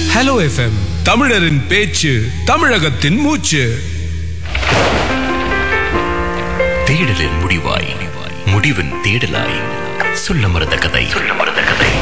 hello FM தமிழரின் பேச்சு தமிழகத்தின் மூச்சு தேடலின் முடிவாய் முடிவின் தேடலாய் சொல்ல மறந்த கதை சொல்ல மறந்த கதை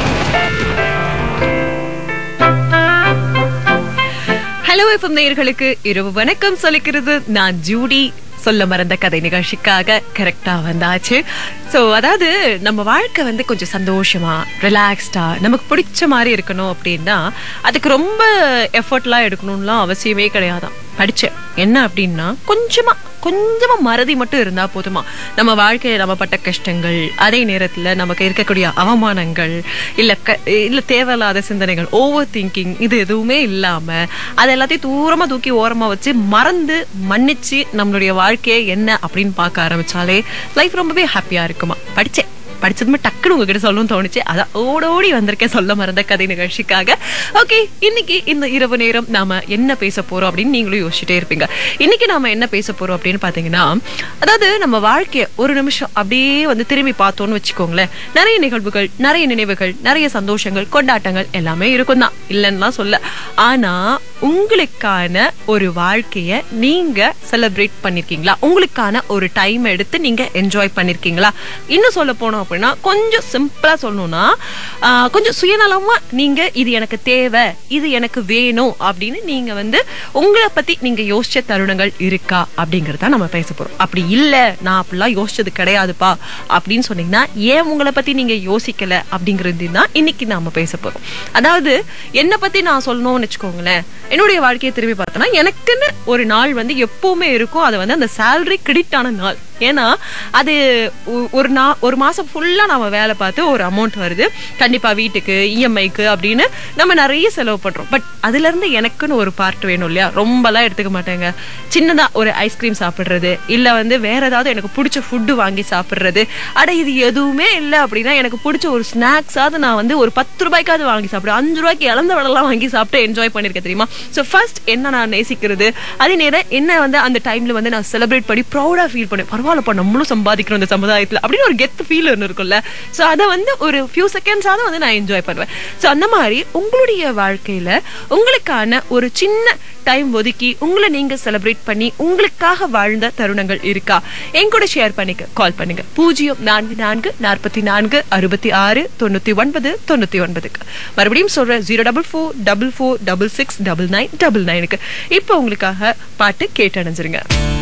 ஹலோ எஃப்எம் நேயர்களுக்கு இரவு வணக்கம் சொல்லிக்கிறது நான் ஜூடி சொல்ல மறந்த கதை நிகழ்ச்சிக்காக கரெக்டா வந்தாச்சு ஸோ அதாவது நம்ம வாழ்க்கை வந்து கொஞ்சம் சந்தோஷமா ரிலாக்ஸ்டா நமக்கு பிடிச்ச மாதிரி இருக்கணும் அப்படின்னா அதுக்கு ரொம்ப எஃபர்ட்லாம் எடுக்கணும்லாம் அவசியமே கிடையாதான் படிச்சேன் என்ன அப்படின்னா கொஞ்சமா கொஞ்சமா மறதி மட்டும் இருந்தா போதுமா நம்ம வாழ்க்கையில நம்ம பட்ட கஷ்டங்கள் அதே நேரத்துல நமக்கு இருக்கக்கூடிய அவமானங்கள் இல்ல க இல்ல தேவையில்லாத சிந்தனைகள் ஓவர் திங்கிங் இது எதுவுமே இல்லாம அது எல்லாத்தையும் தூரமா தூக்கி ஓரமா வச்சு மறந்து மன்னிச்சு நம்மளுடைய வாழ்க்கையை என்ன அப்படின்னு பார்க்க ஆரம்பிச்சாலே லைஃப் ரொம்பவே ஹாப்பியா இருக்குமா படிச்சேன் படிச்சதுமே டக்குனு உங்ககிட்ட சொல்லணும்னு தோணுச்சு அதான் ஓடோடி வந்திருக்கேன் சொல்ல மறந்த கதை நிகழ்ச்சிக்காக ஓகே இன்னைக்கு இந்த இரவு நேரம் நாம என்ன பேச போறோம் அப்படின்னு நீங்களும் யோசிச்சுட்டே இருப்பீங்க இன்னைக்கு நாம என்ன பேச போறோம் அப்படின்னு பாத்தீங்கன்னா அதாவது நம்ம வாழ்க்கைய ஒரு நிமிஷம் அப்படியே வந்து திரும்பி பார்த்தோம்னு வச்சுக்கோங்களேன் நிறைய நிகழ்வுகள் நிறைய நினைவுகள் நிறைய சந்தோஷங்கள் கொண்டாட்டங்கள் எல்லாமே இருக்கும் தான் இல்லைன்னா சொல்ல ஆனா உங்களுக்கான ஒரு வாழ்க்கைய நீங்க செலிப்ரேட் பண்ணிருக்கீங்களா உங்களுக்கான ஒரு டைம் எடுத்து நீங்க என்ஜாய் பண்ணிருக்கீங்களா இன்னும் சொல்ல போனோம் அப்படின்னா கொஞ்சம் சிம்பிளா சொல்லணும்னா ஆஹ், கொஞ்சம் சுயநலமா நீங்க இது எனக்கு தேவை இது எனக்கு வேணும் அப்படின்னு நீங்க வந்து உங்களை பத்தி நீங்க யோசிச்ச தருணங்கள் இருக்கா அப்படிங்கறத நம்ம பேச போறோம் அப்படி இல்ல நான் அப்படிலாம் யோசிச்சது கிடையாதுப்பா அப்படின்னு சொன்னீங்கன்னா ஏன் உங்களை பத்தி நீங்க யோசிக்கல அப்படிங்கிறது தான் இன்னைக்கு நாம பேச போறோம் அதாவது என்னை பத்தி நான் சொல்லணும்னு வச்சுக்கோங்களேன் என்னுடைய வாழ்க்கையை திரும்பி பார்த்தோன்னா எனக்குன்னு ஒரு நாள் வந்து எப்பவுமே இருக்கும் அது வந்து அந்த salary கிரெடிட் ஆன நாள் ஏன்னா அது ஒ- ஒரு நா ஒரு மாசம் ஃபுல்லா நம்ம வேலை பார்த்து ஒரு அமௌண்ட் வருது கண்டிப்பா வீட்டுக்கு இஎம்ஐக்கு அப்படின்னு நம்ம நிறைய செலவு பண்றோம் பட் அதுல இருந்து எனக்குன்னு ஒரு பார்ட் வேணும் இல்லையா ரொம்பலாம் எடுத்துக்க மாட்டேங்க சின்னதா ஒரு ஐஸ்கிரீம் சாப்பிடுறது இல்ல வந்து வேற ஏதாவது எனக்கு பிடிச்ச ஃபுட்டு வாங்கி சாப்பிடுறது அட இது எதுவுமே இல்ல அப்படின்னா எனக்கு பிடிச்ச ஒரு ஸ்நாக்ஸாவது நான் வந்து ஒரு பத்து ரூபாய்க்காவது வாங்கி சாப்பிடுவேன் அஞ்சு ரூபாய்க்கு இழந்த வடலாம் வாங்கி சாப்பிட்டு என்ஜாய் பண்ணிருக்கேன் தெரியுமா ஸோ ஃபர்ஸ்ட் என்ன நான் நேசிக்கிறது அதே நேரம் என்ன வந்து அந்த டைம்ல வந்து நான் செலிப்ரேட் பண்ணி ப்ரௌடா ஃபீல் பண்ணேன் பரவாயில்லப்பா நம்மளும் சம்பாதிக்கிறோம் இந்த சமுதாயத்துல அப்படின்னு ஒரு கெத் ஃபீல் ஒன்று இருக்கும்ல ஸோ அதை வந்து ஒரு ஃபியூ செகண்ட்ஸாவது வந்து நான் என்ஜாய் பண்ணுவேன் ஸோ அந்த மாதிரி உங்களுடைய வாழ்க்கையில உங்களுக்கான ஒரு சின்ன டைம் ஒதுக்கி உங்களை நீங்க செலிப்ரேட் பண்ணி உங்களுக்காக வாழ்ந்த தருணங்கள் இருக்கா என் கூட ஷேர் பண்ணிக்க கால் பண்ணுங்க பூஜ்ஜியம் நான்கு நான்கு நாற்பத்தி நான்கு அறுபத்தி ஆறு தொண்ணூத்தி ஒன்பது தொண்ணூத்தி ஒன்பதுக்கு மறுபடியும் சொல்றேன் zero double four double four double six double nine double நைனுக்கு இப்போ உங்களுக்காக பாட்டு கேட்டு அணைஞ்சிருங்க